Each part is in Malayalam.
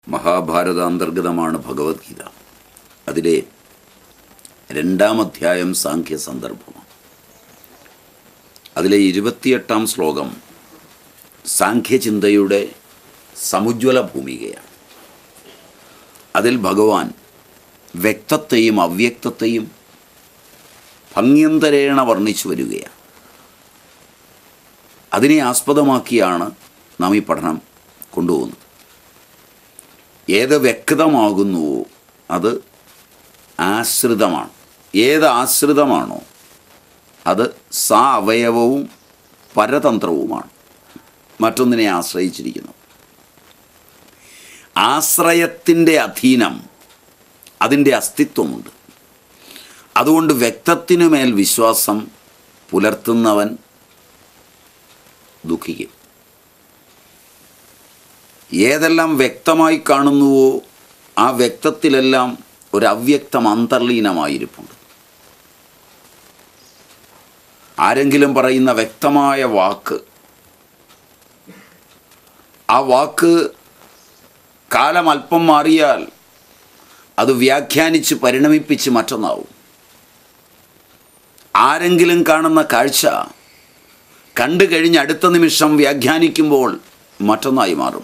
മഹാഭാരതാന്തർഗതമാണ് ഭഗവത്ഗീത അതിലെ രണ്ടാം അധ്യായം സാഖ്യ സന്ദർഭമാണ് അതിലെ ഇരുപത്തിയെട്ടാം ശ്ലോകം സാഖ്യചിന്തയുടെ സമുജ്വല ഭൂമികയാണ് അതിൽ ഭഗവാൻ വ്യക്തത്തെയും അവ്യക്തത്തെയും ഭംഗ്യന്തരേണ വർണ്ണിച്ചു വരികയാണ് അതിനെ ആസ്പദമാക്കിയാണ് നാം ഈ പഠനം കൊണ്ടുപോകുന്നത് ഏത് വ്യക്തമാകുന്നുവോ അത് ആശ്രിതമാണ് ഏത് ആശ്രിതമാണോ അത് സാ അവയവവും പരതന്ത്രവുമാണ് മറ്റൊന്നിനെ ആശ്രയിച്ചിരിക്കുന്നു ആശ്രയത്തിൻ്റെ അധീനം അതിൻ്റെ അസ്തിത്വമുണ്ട് അതുകൊണ്ട് വ്യക്തത്തിനുമേൽ വിശ്വാസം പുലർത്തുന്നവൻ ദുഃഖിക്കും ഏതെല്ലാം വ്യക്തമായി കാണുന്നുവോ ആ വ്യക്തത്തിലെല്ലാം ഒരു അവ്യക്തം അന്തർലീനമായിരിപ്പുണ്ട് ആരെങ്കിലും പറയുന്ന വ്യക്തമായ വാക്ക് ആ വാക്ക് കാലം അല്പം മാറിയാൽ അത് വ്യാഖ്യാനിച്ച് പരിണമിപ്പിച്ച് മറ്റൊന്നാവും ആരെങ്കിലും കാണുന്ന കാഴ്ച കണ്ടു കഴിഞ്ഞ് അടുത്ത നിമിഷം വ്യാഖ്യാനിക്കുമ്പോൾ മറ്റൊന്നായി മാറും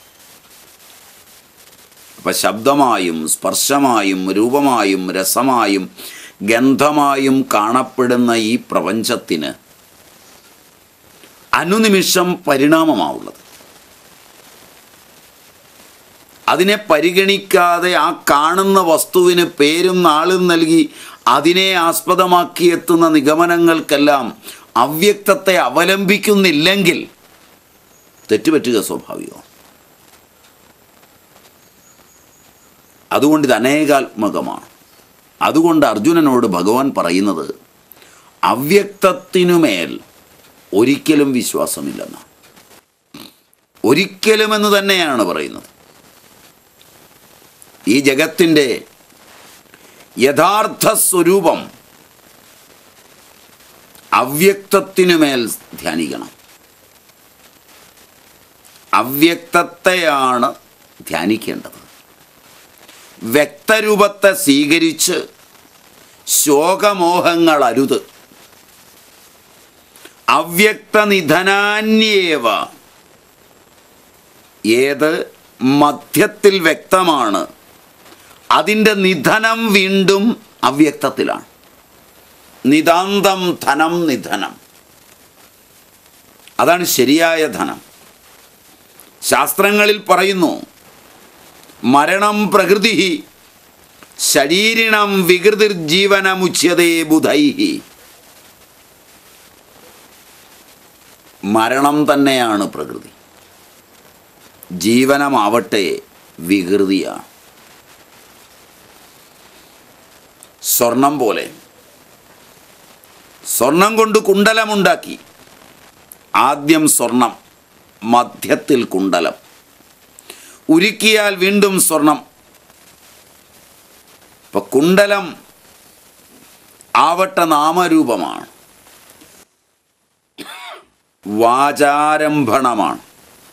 അപ്പം ശബ്ദമായും സ്പർശമായും രൂപമായും രസമായും ഗന്ധമായും കാണപ്പെടുന്ന ഈ പ്രപഞ്ചത്തിന് അനുനിമിഷം പരിണാമമാവുള്ളത് അതിനെ പരിഗണിക്കാതെ ആ കാണുന്ന വസ്തുവിന് പേരും നാളും നൽകി അതിനെ ആസ്പദമാക്കി എത്തുന്ന നിഗമനങ്ങൾക്കെല്ലാം അവ്യക്തത്തെ അവലംബിക്കുന്നില്ലെങ്കിൽ തെറ്റുപറ്റുക സ്വാഭാവികമാണ് അതുകൊണ്ട് ഇത് അനേകാത്മകമാണ് അതുകൊണ്ട് അർജുനനോട് ഭഗവാൻ പറയുന്നത് അവ്യക്തത്തിനുമേൽ ഒരിക്കലും വിശ്വാസമില്ലെന്ന് ഒരിക്കലുമെന്ന് തന്നെയാണ് പറയുന്നത് ഈ ജഗത്തിൻ്റെ യഥാർത്ഥ സ്വരൂപം അവ്യക്തത്തിനുമേൽ ധ്യാനിക്കണം അവ്യക്തത്തെയാണ് ധ്യാനിക്കേണ്ടത് വ്യക്തരൂപത്തെ സ്വീകരിച്ച് ശോകമോഹങ്ങൾ അരുത് അവ്യക്തനിധനാന്യേവ ഏത് മധ്യത്തിൽ വ്യക്തമാണ് അതിൻ്റെ നിധനം വീണ്ടും അവ്യക്തത്തിലാണ് നിതാന്തം ധനം നിധനം അതാണ് ശരിയായ ധനം ശാസ്ത്രങ്ങളിൽ പറയുന്നു മരണം പ്രകൃതി ശരീരിണം വികൃതിർജീവനമുച്യതേ ബുധൈഹി മരണം തന്നെയാണ് പ്രകൃതി ജീവനമാവട്ടെ വികൃതിയാണ് സ്വർണം പോലെ സ്വർണം കൊണ്ട് കുണ്ടലമുണ്ടാക്കി ആദ്യം സ്വർണം മധ്യത്തിൽ കുണ്ടലം ഉരുക്കിയാൽ വീണ്ടും സ്വർണം ഇപ്പൊ കുണ്ടലം ആവട്ട നാമരൂപമാണ് വാചാരംഭണമാണ്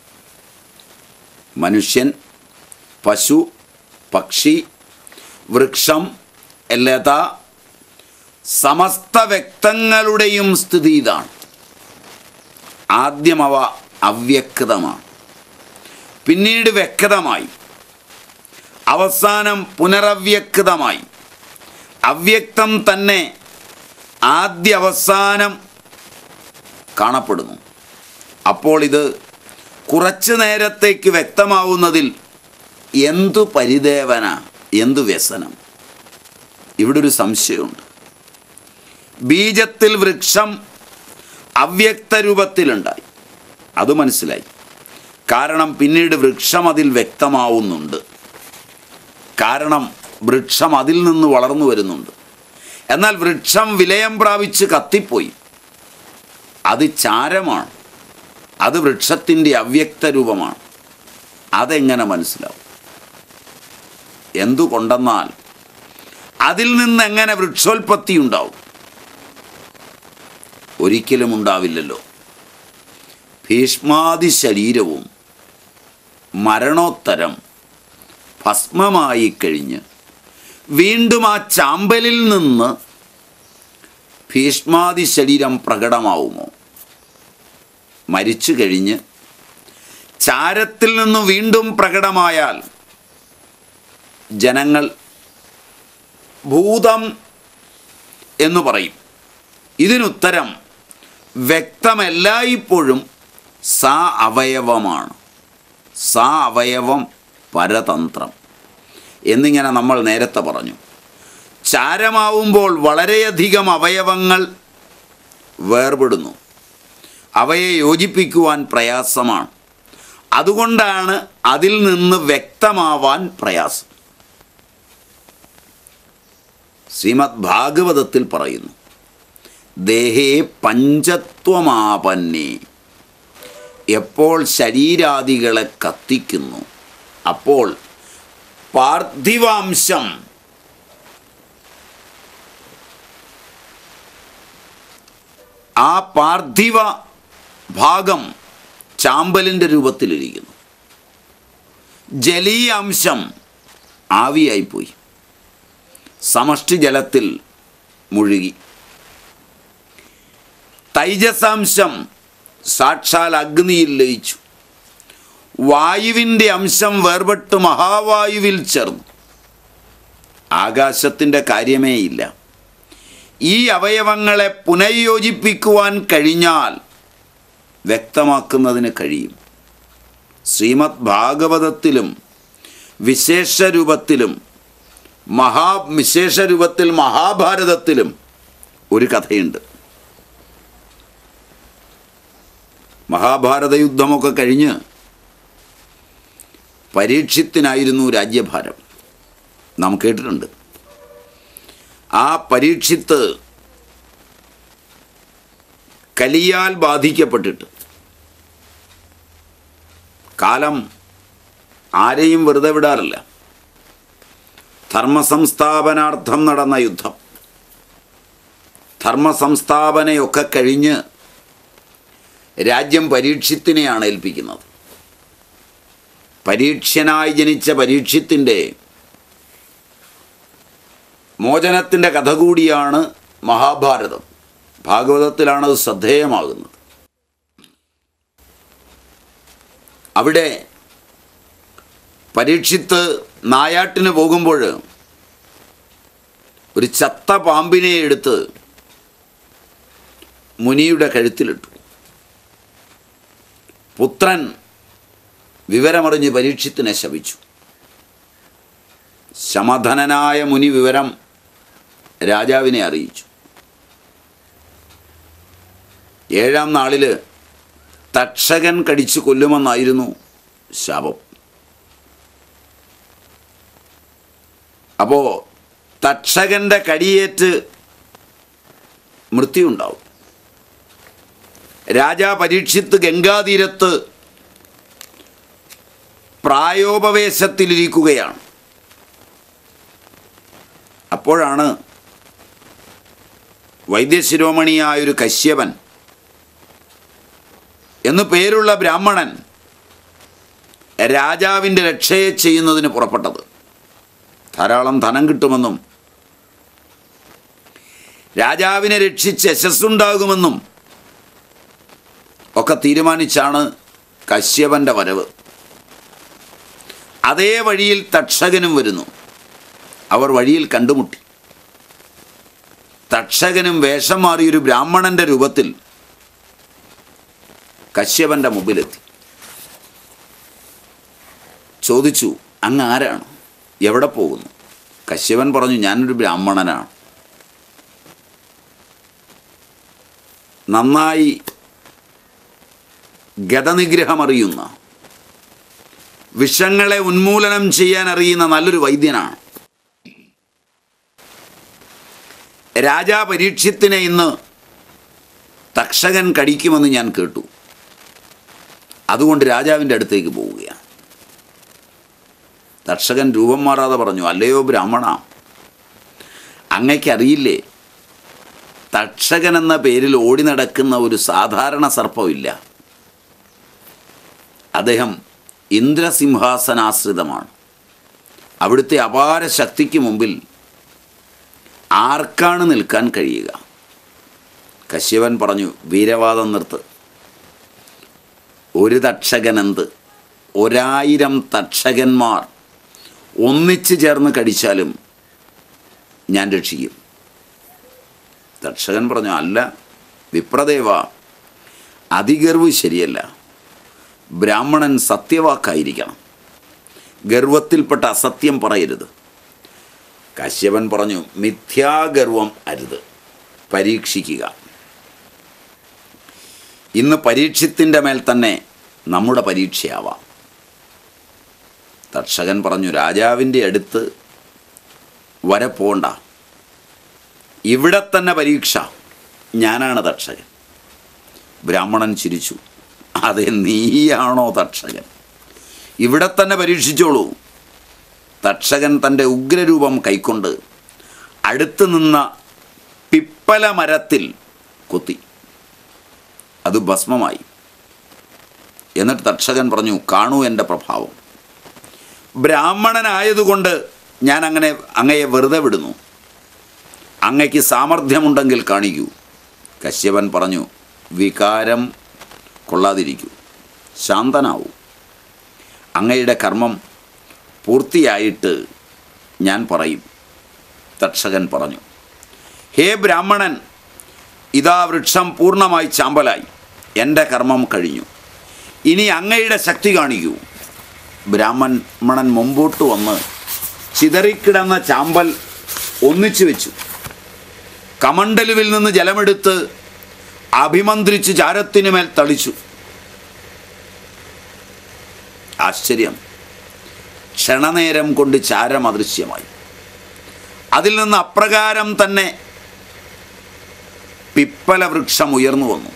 മനുഷ്യൻ പശു പക്ഷി വൃക്ഷം ലത സമസ്ത വ്യക്തങ്ങളുടെയും സ്ഥിതി ഇതാണ് ആദ്യം അവ അവ്യക്തമാണ് പിന്നീട് വ്യക്തമായി അവസാനം പുനരവ്യക്തമായി അവ്യക്തം തന്നെ ആദ്യ അവസാനം കാണപ്പെടുന്നു അപ്പോൾ ഇത് കുറച്ചു നേരത്തേക്ക് വ്യക്തമാവുന്നതിൽ എന്തു പരിദേവന എന്തു വ്യസനം ഇവിടെ ഒരു സംശയമുണ്ട് ബീജത്തിൽ വൃക്ഷം അവ്യക്ത രൂപത്തിലുണ്ടായി അത് മനസ്സിലായി കാരണം പിന്നീട് വൃക്ഷം അതിൽ വ്യക്തമാവുന്നുണ്ട് കാരണം വൃക്ഷം അതിൽ നിന്ന് വളർന്നു വരുന്നുണ്ട് എന്നാൽ വൃക്ഷം വിലയം പ്രാപിച്ച് കത്തിപ്പോയി അത് ചാരമാണ് അത് വൃക്ഷത്തിൻ്റെ അവ്യക്ത രൂപമാണ് അതെങ്ങനെ മനസ്സിലാവും എന്തുകൊണ്ടെന്നാൽ അതിൽ നിന്ന് എങ്ങനെ വൃക്ഷോൽപത്തി ഉണ്ടാവും ഒരിക്കലും ഉണ്ടാവില്ലല്ലോ ഭീഷ്മാദി ശരീരവും മരണോത്തരം ഭസ്മമായി കഴിഞ്ഞ് വീണ്ടും ആ ചാമ്പലിൽ നിന്ന് ഭീഷ്മാതി ശരീരം പ്രകടമാവുമോ മരിച്ചു കഴിഞ്ഞ് ചാരത്തിൽ നിന്ന് വീണ്ടും പ്രകടമായാൽ ജനങ്ങൾ ഭൂതം എന്ന് പറയും ഇതിനുത്തരം വ്യക്തമല്ലായ്പ്പോഴും സാ അവയവമാണ് സാ അവയവം പരതന്ത്രം എന്നിങ്ങനെ നമ്മൾ നേരത്തെ പറഞ്ഞു ചാരമാവുമ്പോൾ വളരെയധികം അവയവങ്ങൾ വേർപെടുന്നു അവയെ യോജിപ്പിക്കുവാൻ പ്രയാസമാണ് അതുകൊണ്ടാണ് അതിൽ നിന്ന് വ്യക്തമാവാൻ പ്രയാസം ശ്രീമദ് ഭാഗവതത്തിൽ പറയുന്നു ദേഹേ പഞ്ചത്വമാപന്നേ എപ്പോൾ ശരീരാദികളെ കത്തിക്കുന്നു അപ്പോൾ പാർത്ഥിവാംശം ആ പാർത്ഥിവ ഭാഗം ചാമ്പലിൻ്റെ രൂപത്തിലിരിക്കുന്നു ജലീയ അംശം ആവിയായിപ്പോയി സമഷ്ടി ജലത്തിൽ മുഴുകി തൈജസാംശം സാക്ഷാൽ അഗ്നിയിൽ ലയിച്ചു വായുവിൻ്റെ അംശം വേർപെട്ട് മഹാവായുവിൽ ചേർന്നു ആകാശത്തിൻ്റെ കാര്യമേ ഇല്ല ഈ അവയവങ്ങളെ പുനഃയോജിപ്പിക്കുവാൻ കഴിഞ്ഞാൽ വ്യക്തമാക്കുന്നതിന് കഴിയും ശ്രീമദ് ഭാഗവതത്തിലും വിശേഷ രൂപത്തിലും മഹാ വിശേഷ രൂപത്തിൽ മഹാഭാരതത്തിലും ഒരു കഥയുണ്ട് മഹാഭാരത യുദ്ധമൊക്കെ കഴിഞ്ഞ് പരീക്ഷത്തിനായിരുന്നു രാജ്യഭാരം നാം കേട്ടിട്ടുണ്ട് ആ പരീക്ഷിത്ത് കലിയാൽ ബാധിക്കപ്പെട്ടിട്ട് കാലം ആരെയും വെറുതെ വിടാറില്ല ധർമ്മസംസ്ഥാപനാർത്ഥം നടന്ന യുദ്ധം ധർമ്മസംസ്ഥാപനയൊക്കെ കഴിഞ്ഞ് രാജ്യം പരീക്ഷത്തിനെയാണ് ഏൽപ്പിക്കുന്നത് പരീക്ഷനായി ജനിച്ച പരീക്ഷത്തിൻ്റെ മോചനത്തിൻ്റെ കഥ കൂടിയാണ് മഹാഭാരതം ഭാഗവതത്തിലാണ് അത് ശ്രദ്ധേയമാകുന്നത് അവിടെ പരീക്ഷിത്ത് നായാട്ടിന് പോകുമ്പോൾ ഒരു ചത്ത പാമ്പിനെ എടുത്ത് മുനിയുടെ കഴുത്തിലിട്ടു പുത്രൻ വിവരമറിഞ്ഞ് പരീക്ഷത്തിനെ ശപിച്ചു ശമധനനായ മുനി വിവരം രാജാവിനെ അറിയിച്ചു ഏഴാം നാളിൽ തക്ഷകൻ കടിച്ചു കൊല്ലുമെന്നായിരുന്നു ശാപം അപ്പോൾ തക്ഷകൻ്റെ കടിയേറ്റ് മൃത്യുണ്ടാവും രാജാ പരീക്ഷിത്ത് ഗംഗാതീരത്ത് പ്രായോപവേശത്തിലിരിക്കുകയാണ് അപ്പോഴാണ് വൈദ്യശിരോമണിയായൊരു കശ്യപൻ എന്നു പേരുള്ള ബ്രാഹ്മണൻ രാജാവിൻ്റെ രക്ഷയെ ചെയ്യുന്നതിന് പുറപ്പെട്ടത് ധാരാളം ധനം കിട്ടുമെന്നും രാജാവിനെ രക്ഷിച്ച് യശസ്സുണ്ടാകുമെന്നും ഒക്കെ തീരുമാനിച്ചാണ് കശ്യപൻ്റെ വരവ് അതേ വഴിയിൽ തക്ഷകനും വരുന്നു അവർ വഴിയിൽ കണ്ടുമുട്ടി തക്ഷകനും വേഷം മാറിയൊരു ബ്രാഹ്മണന്റെ രൂപത്തിൽ കശ്യപന്റെ മുമ്പിലെത്തി ചോദിച്ചു അങ്ങ് ആരാണ് എവിടെ പോകുന്നു കശ്യപൻ പറഞ്ഞു ഞാനൊരു ബ്രാഹ്മണനാണ് നന്നായി ഗതനിഗ്രഹം അറിയുന്ന വിഷങ്ങളെ ഉന്മൂലനം ചെയ്യാൻ അറിയുന്ന നല്ലൊരു വൈദ്യനാണ് രാജാ പരീക്ഷത്തിനെ ഇന്ന് തക്ഷകൻ കടിക്കുമെന്ന് ഞാൻ കേട്ടു അതുകൊണ്ട് രാജാവിൻ്റെ അടുത്തേക്ക് പോവുകയാണ് തക്ഷകൻ രൂപം മാറാതെ പറഞ്ഞു അല്ലയോ ബ്രാഹ്മണ അങ്ങയ്ക്കറിയില്ലേ തക്ഷകൻ എന്ന പേരിൽ ഓടി നടക്കുന്ന ഒരു സാധാരണ സർപ്പമില്ല അദ്ദേഹം ഇന്ദ്രസിംഹാസനാശ്രിതമാണ് അവിടുത്തെ അപാര ശക്തിക്ക് മുമ്പിൽ ആർക്കാണ് നിൽക്കാൻ കഴിയുക കശ്യപൻ പറഞ്ഞു വീരവാദം നിർത്ത് ഒരു തക്ഷകനെന്ത് ഒരായിരം തക്ഷകന്മാർ ഒന്നിച്ചു ചേർന്ന് കടിച്ചാലും ഞാൻ രക്ഷിക്കും തക്ഷകൻ പറഞ്ഞു അല്ല വിപ്രദേവ അതിഗർവ് ശരിയല്ല ബ്രാഹ്മണൻ സത്യവാക്കായിരിക്കണം ഗർവത്തിൽപ്പെട്ട അസത്യം പറയരുത് കശ്യപൻ പറഞ്ഞു മിഥ്യാഗർവം അരുത് പരീക്ഷിക്കുക ഇന്ന് പരീക്ഷത്തിൻ്റെ മേൽ തന്നെ നമ്മുടെ പരീക്ഷയാവാം തക്ഷകൻ പറഞ്ഞു രാജാവിൻ്റെ അടുത്ത് വരെ പോണ്ട ഇവിടെ തന്നെ പരീക്ഷ ഞാനാണ് തക്ഷകൻ ബ്രാഹ്മണൻ ചിരിച്ചു അതെ നീയാണോ തക്ഷകൻ ഇവിടെ തന്നെ പരീക്ഷിച്ചോളൂ തക്ഷകൻ തൻ്റെ ഉഗ്രരൂപം കൈക്കൊണ്ട് അടുത്ത് നിന്ന പിപ്പല മരത്തിൽ കുത്തി അത് ഭസ്മമായി എന്നിട്ട് തക്ഷകൻ പറഞ്ഞു കാണൂ എൻ്റെ പ്രഭാവം ബ്രാഹ്മണനായതുകൊണ്ട് ഞാൻ അങ്ങനെ അങ്ങയെ വെറുതെ വിടുന്നു അങ്ങയ്ക്ക് സാമർഥ്യമുണ്ടെങ്കിൽ കാണിക്കൂ കശ്യപൻ പറഞ്ഞു വികാരം കൊള്ളാതിരിക്കൂ ശാന്തനാവൂ അങ്ങയുടെ കർമ്മം പൂർത്തിയായിട്ട് ഞാൻ പറയും തക്ഷകൻ പറഞ്ഞു ഹേ ബ്രാഹ്മണൻ ഇതാ വൃക്ഷം പൂർണ്ണമായി ചാമ്പലായി എൻ്റെ കർമ്മം കഴിഞ്ഞു ഇനി അങ്ങയുടെ ശക്തി കാണിക്കൂ ബ്രാഹ്മണൻ മുമ്പോട്ട് വന്ന് ചിതറിക്കിടന്ന ചാമ്പൽ ഒന്നിച്ചു വെച്ചു കമണ്ടലുവിൽ നിന്ന് ജലമെടുത്ത് അഭിമന്ത്രിച്ച് ചാരത്തിനുമേൽ തളിച്ചു ആശ്ചര്യം ക്ഷണനേരം കൊണ്ട് ചാരം അദൃശ്യമായി അതിൽ നിന്ന് അപ്രകാരം തന്നെ പിപ്പല വൃക്ഷം ഉയർന്നു വന്നു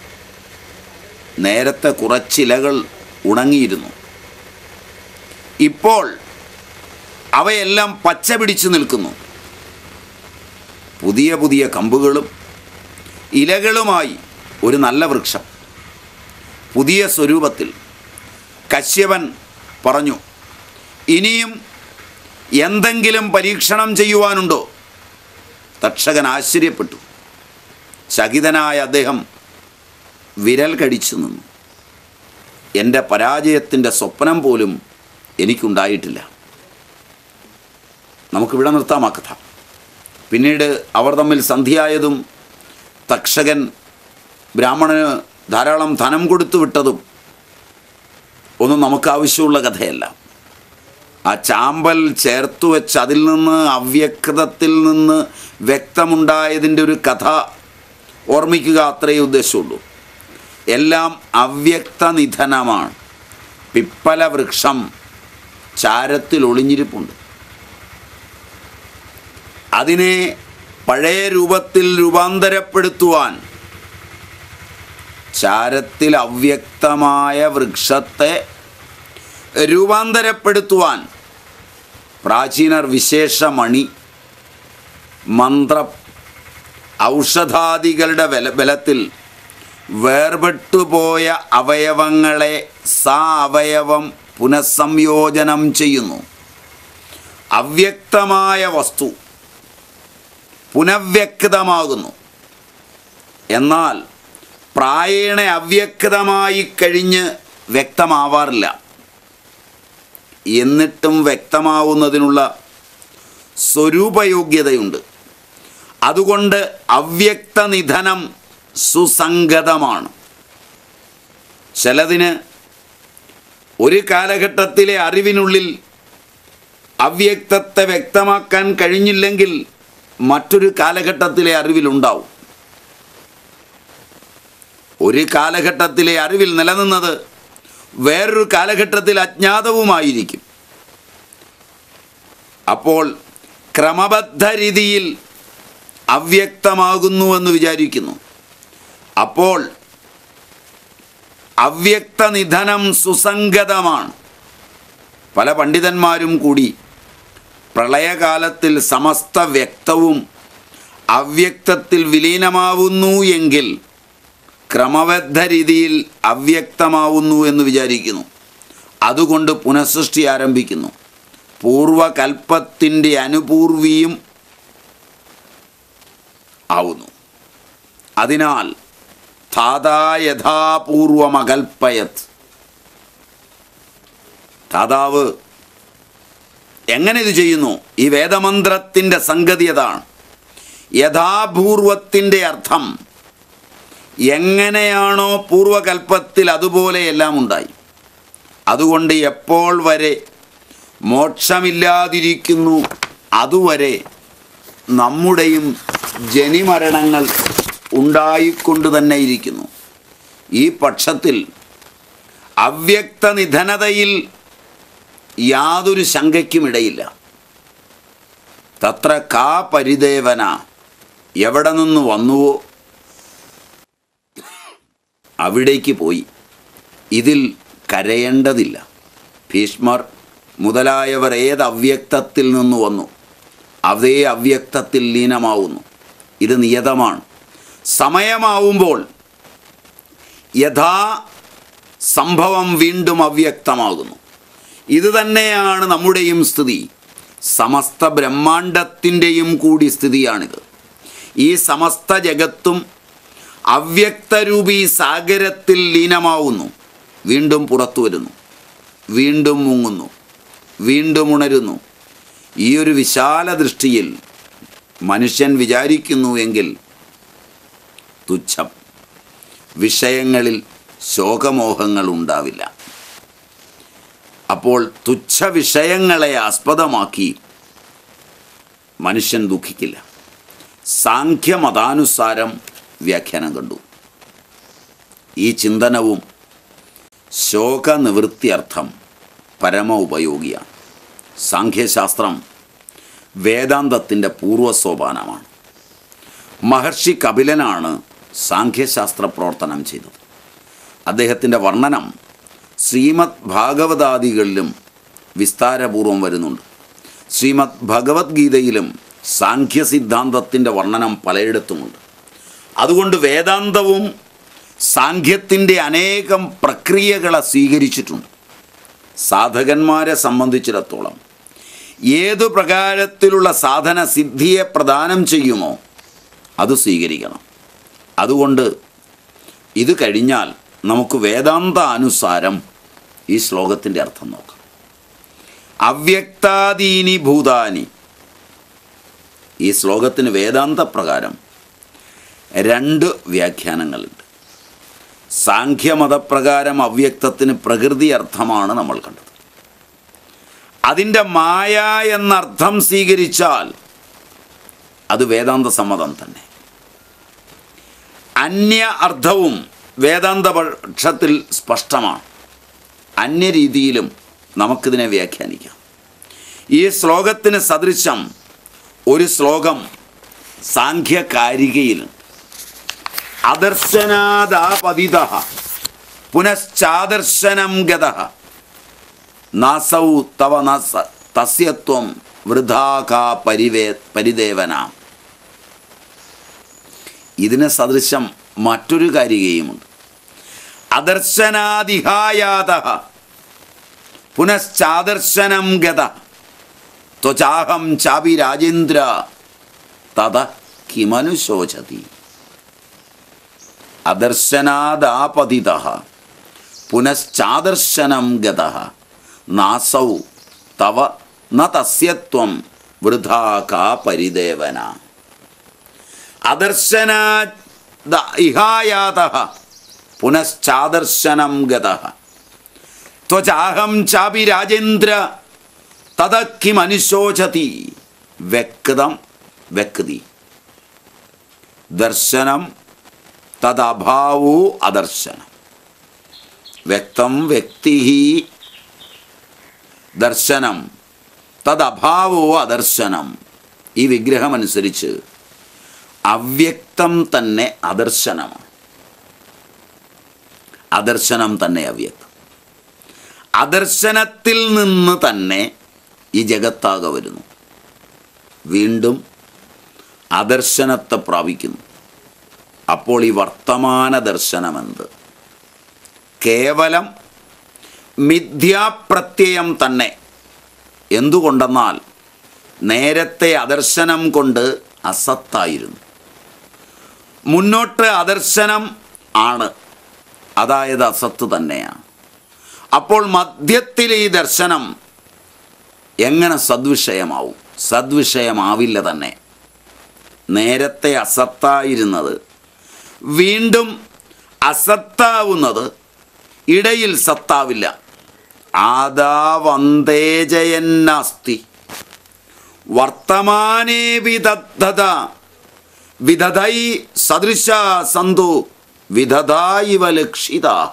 നേരത്തെ കുറച്ചിലകൾ ഉണങ്ങിയിരുന്നു ഇപ്പോൾ അവയെല്ലാം പച്ച പിടിച്ചു നിൽക്കുന്നു പുതിയ പുതിയ കമ്പുകളും ഇലകളുമായി ഒരു നല്ല വൃക്ഷം പുതിയ സ്വരൂപത്തിൽ കശ്യപൻ പറഞ്ഞു ഇനിയും എന്തെങ്കിലും പരീക്ഷണം ചെയ്യുവാനുണ്ടോ തക്ഷകൻ ആശ്ചര്യപ്പെട്ടു ചകിതനായ അദ്ദേഹം വിരൽ കടിച്ചു നിന്നു എൻ്റെ പരാജയത്തിൻ്റെ സ്വപ്നം പോലും എനിക്കുണ്ടായിട്ടില്ല നമുക്കിവിടെ നിർത്താം ആ കഥ പിന്നീട് അവർ തമ്മിൽ സന്ധിയായതും തക്ഷകൻ ബ്രാഹ്മണന് ധാരാളം ധനം കൊടുത്തു വിട്ടതും ഒന്നും നമുക്ക് ആവശ്യമുള്ള കഥയല്ല ആ ചാമ്പൽ ചേർത്തു വെച്ച് അതിൽ നിന്ന് അവ്യക്തത്തിൽ നിന്ന് വ്യക്തമുണ്ടായതിൻ്റെ ഒരു കഥ ഓർമ്മിക്കുക അത്രയേ ഉദ്ദേശമുള്ളൂ എല്ലാം അവ്യക്ത നിധനമാണ് പിപ്പല വൃക്ഷം ചാരത്തിൽ ഒളിഞ്ഞിരിപ്പുണ്ട് അതിനെ പഴയ രൂപത്തിൽ രൂപാന്തരപ്പെടുത്തുവാൻ ചാരത്തിൽ അവ്യക്തമായ വൃക്ഷത്തെ രൂപാന്തരപ്പെടുത്തുവാൻ പ്രാചീനർ വിശേഷമണി മന്ത്ര ഔഷധാദികളുടെ ബല ബലത്തിൽ വേർപെട്ടുപോയ അവയവങ്ങളെ സാ അവയവം പുനഃസംയോജനം ചെയ്യുന്നു അവ്യക്തമായ വസ്തു പുനഃവ്യക്തമാകുന്നു എന്നാൽ പ്രായേണ അവ്യക്തമായി കഴിഞ്ഞ് വ്യക്തമാവാറില്ല എന്നിട്ടും വ്യക്തമാവുന്നതിനുള്ള സ്വരൂപയോഗ്യതയുണ്ട് അതുകൊണ്ട് അവ്യക്ത നിധനം സുസംഗതമാണ് ചിലതിന് ഒരു കാലഘട്ടത്തിലെ അറിവിനുള്ളിൽ അവ്യക്തത്തെ വ്യക്തമാക്കാൻ കഴിഞ്ഞില്ലെങ്കിൽ മറ്റൊരു കാലഘട്ടത്തിലെ അറിവിലുണ്ടാവും ഒരു കാലഘട്ടത്തിലെ അറിവിൽ നിലനിന്നത് വേറൊരു കാലഘട്ടത്തിൽ അജ്ഞാതവുമായിരിക്കും അപ്പോൾ ക്രമബദ്ധ രീതിയിൽ അവ്യക്തമാകുന്നുവെന്ന് വിചാരിക്കുന്നു അപ്പോൾ അവ്യക്ത നിധനം സുസംഗതമാണ് പല പണ്ഡിതന്മാരും കൂടി പ്രളയകാലത്തിൽ സമസ്ത വ്യക്തവും അവ്യക്തത്തിൽ വിലീനമാവുന്നു എങ്കിൽ ക്രമബദ്ധ രീതിയിൽ അവ്യക്തമാവുന്നു എന്ന് വിചാരിക്കുന്നു അതുകൊണ്ട് പുനഃസൃഷ്ടി ആരംഭിക്കുന്നു പൂർവകൽപ്പത്തിൻ്റെ അനുപൂർവിയും ആവുന്നു അതിനാൽ ധാതാ യഥാപൂർവമകൽപ്പയത് ദാതാവ് എങ്ങനെ ഇത് ചെയ്യുന്നു ഈ വേദമന്ത്രത്തിൻ്റെ സംഗതി അതാണ് യഥാപൂർവത്തിൻ്റെ അർത്ഥം എങ്ങനെയാണോ പൂർവകൽപ്പത്തിൽ അതുപോലെയെല്ലാം ഉണ്ടായി അതുകൊണ്ട് എപ്പോൾ വരെ മോക്ഷമില്ലാതിരിക്കുന്നു അതുവരെ നമ്മുടെയും ജനിമരണങ്ങൾ ഉണ്ടായിക്കൊണ്ട് തന്നെ ഇരിക്കുന്നു ഈ പക്ഷത്തിൽ അവ്യക്ത നിധനതയിൽ യാതൊരു ശങ്കയ്ക്കും ഇടയില്ല തത്ര കാ പരിദേവന എവിടെ നിന്ന് വന്നുവോ അവിടേക്ക് പോയി ഇതിൽ കരയേണ്ടതില്ല ഭീഷ്മർ മുതലായവർ ഏത് അവ്യക്തത്തിൽ നിന്ന് വന്നു അതേ അവ്യക്തത്തിൽ ലീനമാവുന്നു ഇത് നിയതമാണ് സമയമാവുമ്പോൾ യഥാ സംഭവം വീണ്ടും അവ്യക്തമാകുന്നു ഇത് തന്നെയാണ് നമ്മുടെയും സ്ഥിതി സമസ്ത ബ്രഹ്മാണ്ടത്തിൻ്റെയും കൂടി സ്ഥിതിയാണിത് ഈ സമസ്ത ജഗത്തും അവ്യക്തരൂപി സാഗരത്തിൽ ലീനമാവുന്നു വീണ്ടും പുറത്തു വരുന്നു വീണ്ടും മുങ്ങുന്നു വീണ്ടും ഉണരുന്നു ഈ ഒരു വിശാല ദൃഷ്ടിയിൽ മനുഷ്യൻ വിചാരിക്കുന്നു എങ്കിൽ തുച്ഛം വിഷയങ്ങളിൽ ശോകമോഹങ്ങൾ ഉണ്ടാവില്ല അപ്പോൾ തുച്ഛ വിഷയങ്ങളെ ആസ്പദമാക്കി മനുഷ്യൻ ദുഃഖിക്കില്ല സാഖ്യമതാനുസാരം വ്യാഖ്യാനം കണ്ടു ഈ ചിന്തനവും ശോകനിവൃത്തിയർത്ഥം പരമ ഉപയോഗിയാണ് സാഖ്യശാസ്ത്രം വേദാന്തത്തിൻ്റെ പൂർവ്വസോപാനമാണ് മഹർഷി കപിലനാണ് സാഖ്യശാസ്ത്ര പ്രവർത്തനം ചെയ്തത് അദ്ദേഹത്തിൻ്റെ വർണ്ണനം ശ്രീമദ് ഭാഗവതാദികളിലും വിസ്താരപൂർവം വരുന്നുണ്ട് ശ്രീമദ് ഭഗവത്ഗീതയിലും സാഖ്യ സിദ്ധാന്തത്തിൻ്റെ വർണ്ണനം പലയിടത്തുമുണ്ട് അതുകൊണ്ട് വേദാന്തവും സാഖ്യത്തിൻ്റെ അനേകം പ്രക്രിയകളെ സ്വീകരിച്ചിട്ടുണ്ട് സാധകന്മാരെ സംബന്ധിച്ചിടത്തോളം ഏതു പ്രകാരത്തിലുള്ള സാധന സിദ്ധിയെ പ്രദാനം ചെയ്യുമോ അത് സ്വീകരിക്കണം അതുകൊണ്ട് ഇത് കഴിഞ്ഞാൽ നമുക്ക് വേദാന്ത അനുസാരം ഈ ശ്ലോകത്തിൻ്റെ അർത്ഥം നോക്കാം അവ്യക്താദീനി ഭൂതാനി ഈ ശ്ലോകത്തിന് വേദാന്ത പ്രകാരം രണ്ട് വ്യാഖ്യാനങ്ങളുണ്ട് സാഖ്യമതപ്രകാരം അവ്യക്തത്തിന് പ്രകൃതി അർത്ഥമാണ് നമ്മൾ കണ്ടത് അതിൻ്റെ മായ എന്നർത്ഥം സ്വീകരിച്ചാൽ അത് വേദാന്ത സമ്മതം തന്നെ അന്യ അർത്ഥവും വേദാന്ത പക്ഷത്തിൽ സ്പഷ്ടമാണ് അന്യരീതിയിലും നമുക്കിതിനെ വ്യാഖ്യാനിക്കാം ഈ ശ്ലോകത്തിന് സദൃശം ഒരു ശ്ലോകം സാഖ്യകാരികയിലുണ്ട് അദർശനാദാപതിത പുനശ്ചാദർശനം ഗത നാസൗ തവ നസ തസ്യത്വം വൃഥാകാ പരിവേ പരിദേവന ഇതിന് സദൃശം മറ്റൊരു കാരികയുമുണ്ട് അദർശനാദിഹായാത പുനശ്ചാദർശനം ഗത ത്വചാഹം ചാപി രാജേന്ദ്ര തത കിമനുശോചതി അദർശനാദാപതിത പുനശ്ചാദർശനം ഗത നാസൗ തവ ന തസ്യത്വം വൃഥാ കാ പരിദേവന അദർശനാ ഇഹായാത പുനശ്ചാദർശനം ഗത ത്വചാഹം ചാപി രാജേന്ദ്ര തത കിമനുശോചതി വ്യക്തം വ്യക്തി ദർശനം തദഭാവോ അദർശനം വ്യക്തം വ്യക്തി ദർശനം തദഭാവോ അദർശനം ഈ വിഗ്രഹമനുസരിച്ച് അവ്യക്തം തന്നെ അദർശനമാണ് അദർശനം തന്നെ അവ്യക്തം അദർശനത്തിൽ നിന്ന് തന്നെ ഈ ജഗത്താകെ വരുന്നു വീണ്ടും അദർശനത്തെ പ്രാപിക്കുന്നു അപ്പോൾ ഈ വർത്തമാന ദർശനമെന്ത് കേവലം മിഥ്യാപ്രത്യയം തന്നെ എന്തുകൊണ്ടെന്നാൽ നേരത്തെ അദർശനം കൊണ്ട് അസത്തായിരുന്നു മുന്നോട്ട് അദർശനം ആണ് അതായത് അസത്ത് തന്നെയാണ് അപ്പോൾ മധ്യത്തിൽ ഈ ദർശനം എങ്ങനെ സദ്വിഷയമാവും സദ്വിഷയമാവില്ല തന്നെ നേരത്തെ അസത്തായിരുന്നത് വീണ്ടും അസത്താവുന്നത് ഇടയിൽ സത്താവില്ല ആദാവന്തേജയന്നാസ്തി വർത്തമാനേ വിദഗ്ധത വിദധൈ സദൃശ സന്തു വിദധായിവ ലക്ഷിതാഹ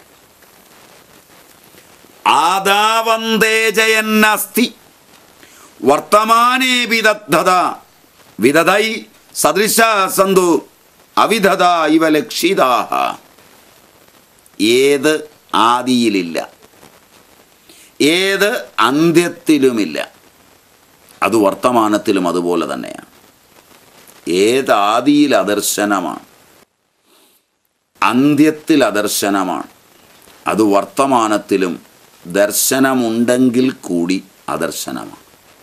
ആദാവന്തേജയന്നസ്തി വർത്തമാനേ വിദഗ്ധത വിദധൈ സദൃശ സന്തു അവിധത ഇവ ലക്ഷിതാഹ ഏത് ആദിയിലില്ല ഏത് അന്ത്യത്തിലുമില്ല അത് വർത്തമാനത്തിലും അതുപോലെ തന്നെയാണ് ഏത് ആദിയിൽ അദർശനമാണ് അന്ത്യത്തിൽ അദർശനമാണ് അത് വർത്തമാനത്തിലും ദർശനമുണ്ടെങ്കിൽ കൂടി അദർശനമാണ്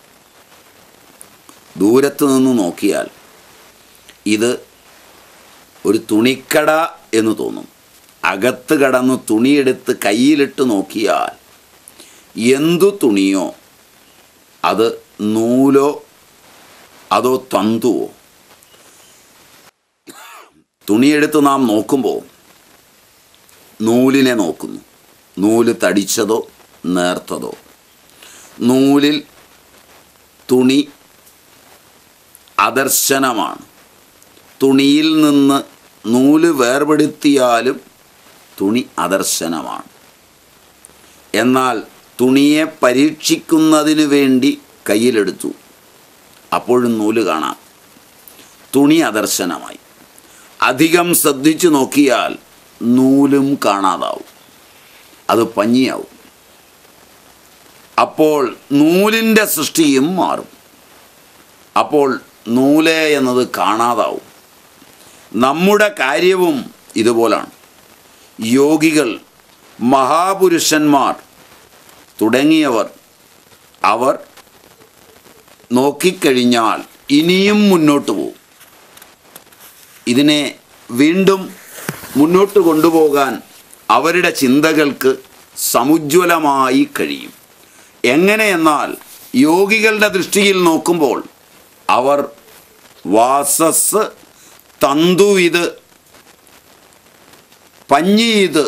ദൂരത്ത് നിന്ന് നോക്കിയാൽ ഇത് ഒരു തുണിക്കട എന്ന് തോന്നും അകത്ത് കടന്ന് തുണിയെടുത്ത് കയ്യിലിട്ട് നോക്കിയാൽ എന്തു തുണിയോ അത് നൂലോ അതോ തന്തുവോ തുണിയെടുത്ത് നാം നോക്കുമ്പോൾ നൂലിനെ നോക്കുന്നു നൂല് തടിച്ചതോ നേർത്തതോ നൂലിൽ തുണി അദർശനമാണ് തുണിയിൽ നിന്ന് നൂല് വേർപെടുത്തിയാലും തുണി അദർശനമാണ് എന്നാൽ തുണിയെ പരീക്ഷിക്കുന്നതിന് വേണ്ടി കയ്യിലെടുത്തു അപ്പോഴും നൂല് കാണാം തുണി അദർശനമായി അധികം ശ്രദ്ധിച്ചു നോക്കിയാൽ നൂലും കാണാതാവും അത് പഞ്ഞിയാവും അപ്പോൾ നൂലിൻ്റെ സൃഷ്ടിയും മാറും അപ്പോൾ നൂല് എന്നത് കാണാതാവും നമ്മുടെ കാര്യവും ഇതുപോലാണ് യോഗികൾ മഹാപുരുഷന്മാർ തുടങ്ങിയവർ അവർ നോക്കിക്കഴിഞ്ഞാൽ ഇനിയും മുന്നോട്ട് പോകും ഇതിനെ വീണ്ടും മുന്നോട്ട് കൊണ്ടുപോകാൻ അവരുടെ ചിന്തകൾക്ക് സമുജ്വലമായി കഴിയും എങ്ങനെയെന്നാൽ യോഗികളുടെ ദൃഷ്ടിയിൽ നോക്കുമ്പോൾ അവർ വാസസ് തന്തുവിത് പഞ്ഞിയത്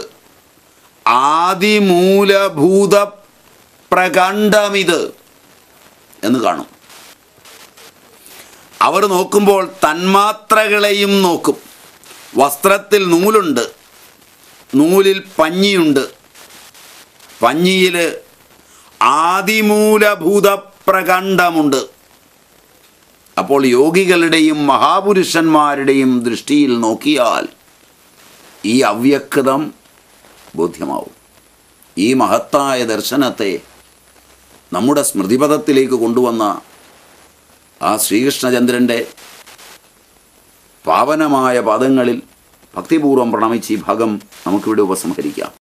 ആദിമൂലഭൂത പ്രകണ്ഡമിത് എന്ന് കാണും അവർ നോക്കുമ്പോൾ തന്മാത്രകളെയും നോക്കും വസ്ത്രത്തിൽ നൂലുണ്ട് നൂലിൽ പഞ്ഞിയുണ്ട് പഞ്ഞിയിൽ ആദിമൂലഭൂത പ്രകണ്ഡമുണ്ട് അപ്പോൾ യോഗികളുടെയും മഹാപുരുഷന്മാരുടെയും ദൃഷ്ടിയിൽ നോക്കിയാൽ ഈ അവ്യക്തം ബോധ്യമാവും ഈ മഹത്തായ ദർശനത്തെ നമ്മുടെ സ്മൃതിപഥത്തിലേക്ക് കൊണ്ടുവന്ന ആ ശ്രീകൃഷ്ണചന്ദ്രൻ്റെ പാവനമായ പാദങ്ങളിൽ ഭക്തിപൂർവ്വം പ്രണമിച്ച് ഈ ഭാഗം നമുക്കിവിടെ ഉപസംഹരിക്കാം